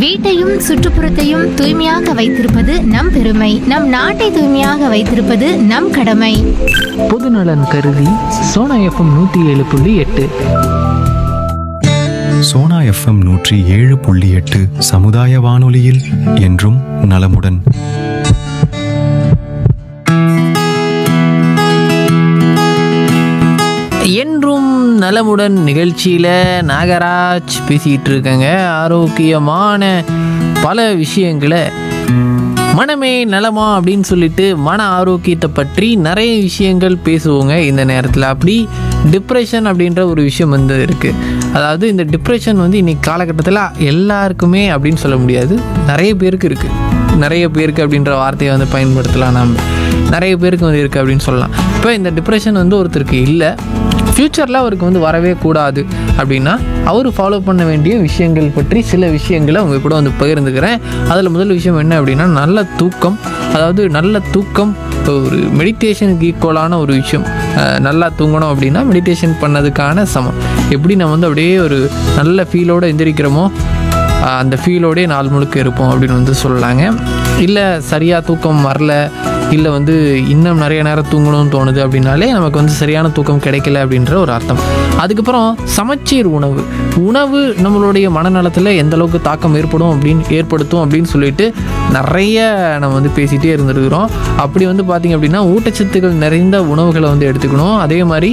வீட்டையும் சுற்றுப்புறத்தையும் தூய்மையாக வைத்திருப்பது நம் பெருமை நம் நாட்டை தூய்மையாக வைத்திருப்பது நம் கடமை பொதுநலன் கருதி சோனா எஃப்எம் நூற்றி ஏழு புள்ளி எட்டு சோனா எஃப்எம் நூற்றி ஏழு புள்ளி எட்டு சமுதாய வானொலியில் என்றும் நலமுடன் என்றும் நலமுடன் நிகழ்ச்சியில் நாகராஜ் பேசிகிட்டு இருக்கேங்க ஆரோக்கியமான பல விஷயங்களை மனமே நலமா அப்படின்னு சொல்லிட்டு மன ஆரோக்கியத்தை பற்றி நிறைய விஷயங்கள் பேசுவோங்க இந்த நேரத்தில் அப்படி டிப்ரெஷன் அப்படின்ற ஒரு விஷயம் வந்து இருக்குது அதாவது இந்த டிப்ரெஷன் வந்து இன்னைக்கு காலகட்டத்தில் எல்லாருக்குமே அப்படின்னு சொல்ல முடியாது நிறைய பேருக்கு இருக்குது நிறைய பேருக்கு அப்படின்ற வார்த்தையை வந்து பயன்படுத்தலாம் நம்ம நிறைய பேருக்கு வந்து இருக்குது அப்படின்னு சொல்லலாம் இப்போ இந்த டிப்ரெஷன் வந்து ஒருத்தருக்கு இல்லை ஃப்யூச்சரில் அவருக்கு வந்து வரவே கூடாது அப்படின்னா அவர் ஃபாலோ பண்ண வேண்டிய விஷயங்கள் பற்றி சில விஷயங்களை அவங்க கூட வந்து பகிர்ந்துக்கிறேன் அதில் முதல் விஷயம் என்ன அப்படின்னா நல்ல தூக்கம் அதாவது நல்ல தூக்கம் ஒரு மெடிடேஷனுக்கு ஈக்குவலான ஒரு விஷயம் அஹ் நல்லா தூங்கணும் அப்படின்னா மெடிடேஷன் பண்ணதுக்கான சமம் எப்படி நம்ம வந்து அப்படியே ஒரு நல்ல ஃபீலோடு எந்திரிக்கிறோமோ ஆஹ் அந்த ஃபீலோடே நாள் முழுக்க இருப்போம் அப்படின்னு வந்து சொல்லலாங்க இல்லை சரியாக தூக்கம் வரல இல்லை வந்து இன்னும் நிறைய நேரம் தூங்கணும்னு தோணுது அப்படின்னாலே நமக்கு வந்து சரியான தூக்கம் கிடைக்கல அப்படின்ற ஒரு அர்த்தம் அதுக்கப்புறம் சமச்சீர் உணவு உணவு நம்மளுடைய மனநலத்தில் எந்த அளவுக்கு தாக்கம் ஏற்படும் அப்படின்னு ஏற்படுத்தும் அப்படின்னு சொல்லிட்டு நிறைய நம்ம வந்து பேசிகிட்டே இருந்துருக்கிறோம் அப்படி வந்து பார்த்திங்க அப்படின்னா ஊட்டச்சத்துக்கள் நிறைந்த உணவுகளை வந்து எடுத்துக்கணும் அதே மாதிரி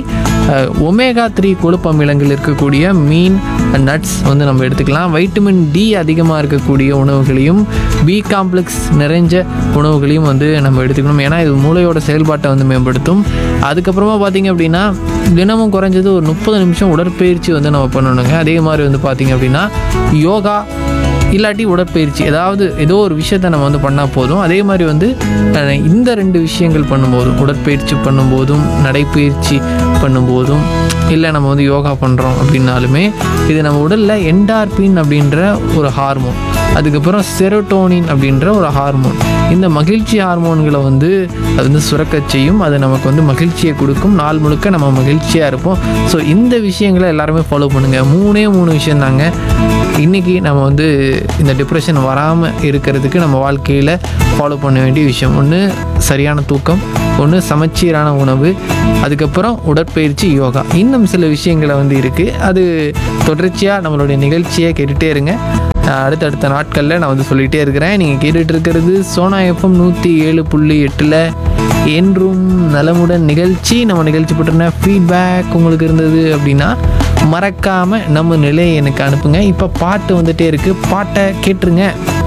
ஒமேகா த்ரீ கொழுப்பு அமிலங்கள் இருக்கக்கூடிய மீன் நட்ஸ் வந்து நம்ம எடுத்துக்கலாம் வைட்டமின் டி அதிகமாக இருக்கக்கூடிய உணவுகளையும் பி காம்ப்ளெக்ஸ் நிறைஞ்ச உணவுகளையும் வந்து நம்ம எடுத்துக்கணும் ஏன்னா இது மூளையோட செயல்பாட்டை வந்து மேம்படுத்தும் அதுக்கப்புறமா பார்த்தீங்க அப்படின்னா தினமும் குறைஞ்சது ஒரு முப்பது நிமிஷம் உடற்பயிற்சி வந்து நம்ம பண்ணணுங்க அதே மாதிரி வந்து பார்த்தீங்க அப்படின்னா யோகா இல்லாட்டி உடற்பயிற்சி ஏதாவது ஏதோ ஒரு விஷயத்தை நம்ம வந்து பண்ணால் போதும் அதே மாதிரி வந்து அஹ், இந்த ரெண்டு விஷயங்கள் பண்ணும்போதும் உடற்பயிற்சி பண்ணும்போதும் நடைப்பயிற்சி பண்ணும்போதும் இல்லை நம்ம வந்து யோகா பண்ணுறோம் அப்படின்னாலுமே இது நம்ம உடலில் என்டார்பின் அப்படின்ற ஒரு ஹார்மோன் அதுக்கப்புறம் செரோட்டோனின் அப்படின்ற ஒரு ஹார்மோன் இந்த மகிழ்ச்சி ஹார்மோன்களை வந்து அது வந்து சுரக்கச் செய்யும் அது நமக்கு வந்து மகிழ்ச்சியை கொடுக்கும் நாள் முழுக்க நம்ம மகிழ்ச்சியாக இருப்போம் ஸோ இந்த விஷயங்களை எல்லாருமே ஃபாலோ பண்ணுங்கள் மூணே மூணு விஷயம் தாங்க இன்றைக்கி நம்ம வந்து இந்த டிப்ரெஷன் வராமல் இருக்கிறதுக்கு நம்ம வாழ்க்கையில் ஃபாலோ பண்ண வேண்டிய விஷயம் ஒன்று சரியான தூக்கம் ஒன்று சமச்சீரான உணவு அதுக்கப்புறம் உடற்பயிற்சி யோகா இன்னும் சில விஷயங்களை வந்து இருக்குது அது தொடர்ச்சியாக நம்மளுடைய நிகழ்ச்சியை கேட்டுகிட்டே இருங்க அஹ் அடுத்தடுத்த நாட்களில் நான் வந்து சொல்லிகிட்டே இருக்கிறேன் நீங்கள் கேட்டுட்டு இருக்கிறது சோனா எஃப்எம் நூற்றி ஏழு புள்ளி எட்டில் என்றும் நலமுடன் நிகழ்ச்சி நம்ம நிகழ்ச்சி பற்றின ஃபீட்பேக் உங்களுக்கு இருந்தது அப்படின்னா மறக்காமல் நம்ம நிலையை எனக்கு அனுப்புங்க இப்போ பாட்டு வந்துட்டே இருக்குது பாட்டை கேட்டுருங்க